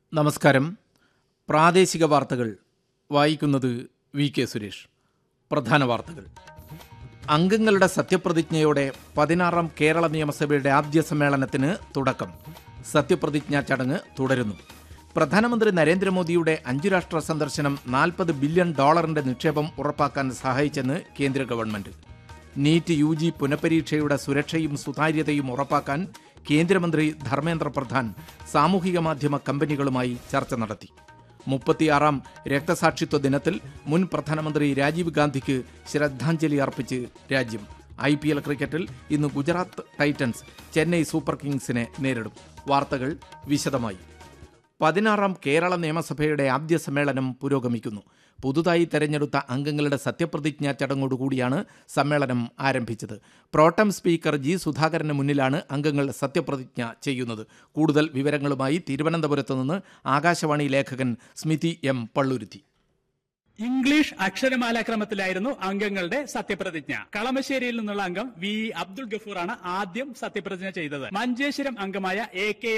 നമസ്കാരം പ്രാദേശിക വാർത്തകൾ വായിക്കുന്നത് വി കെ സുരേഷ് പ്രധാന വാർത്തകൾ അംഗങ്ങളുടെ സത്യപ്രതിജ്ഞയോടെ പതിനാറാം കേരള നിയമസഭയുടെ ആദ്യ സമ്മേളനത്തിന് തുടക്കം സത്യപ്രതിജ്ഞാ ചടങ്ങ് തുടരുന്നു പ്രധാനമന്ത്രി നരേന്ദ്രമോദിയുടെ അഞ്ചു രാഷ്ട്ര സന്ദർശനം നാൽപ്പത് ബില്യൺ ഡോളറിന്റെ നിക്ഷേപം ഉറപ്പാക്കാൻ സഹായിച്ചെന്ന് കേന്ദ്ര ഗവൺമെന്റ് നീറ്റ് യു ജി പുനഃപരീക്ഷയുടെ സുരക്ഷയും സുതാര്യതയും ഉറപ്പാക്കാൻ കേന്ദ്രമന്ത്രി ധർമ്മേന്ദ്ര പ്രധാൻ സാമൂഹിക മാധ്യമ കമ്പനികളുമായി ചർച്ച നടത്തി മുപ്പത്തിയാറാം രക്തസാക്ഷിത്വ ദിനത്തിൽ മുൻ പ്രധാനമന്ത്രി രാജീവ് ഗാന്ധിക്ക് ശ്രദ്ധാഞ്ജലി അർപ്പിച്ച് രാജ്യം ഐ പി എൽ ക്രിക്കറ്റിൽ ഇന്ന് ഗുജറാത്ത് ടൈറ്റൻസ് ചെന്നൈ സൂപ്പർ കിങ്സിനെ നേരിടും വാർത്തകൾ വിശദമായി പതിനാറാം കേരള നിയമസഭയുടെ ആദ്യ സമ്മേളനം പുരോഗമിക്കുന്നു പുതുതായി തെരഞ്ഞെടുത്ത അംഗങ്ങളുടെ സത്യപ്രതിജ്ഞാ ചടങ്ങോടുകൂടിയാണ് സമ്മേളനം ആരംഭിച്ചത് പ്രോട്ടം സ്പീക്കർ ജി സുധാകരന് മുന്നിലാണ് അംഗങ്ങൾ സത്യപ്രതിജ്ഞ ചെയ്യുന്നത് കൂടുതൽ വിവരങ്ങളുമായി തിരുവനന്തപുരത്ത് നിന്ന് ആകാശവാണി ലേഖകൻ സ്മിതി എം പള്ളുരുത്തി ഇംഗ്ലീഷ് അക്ഷരമാലാക്രമത്തിലായിരുന്നു അംഗങ്ങളുടെ സത്യപ്രതിജ്ഞ കളമശ്ശേരിയിൽ നിന്നുള്ള അംഗം വി അബ്ദുൾ ഗഫൂറാണ് ആദ്യം സത്യപ്രതിജ്ഞ ചെയ്തത് മഞ്ചേശ്വരം അംഗമായ എ കെ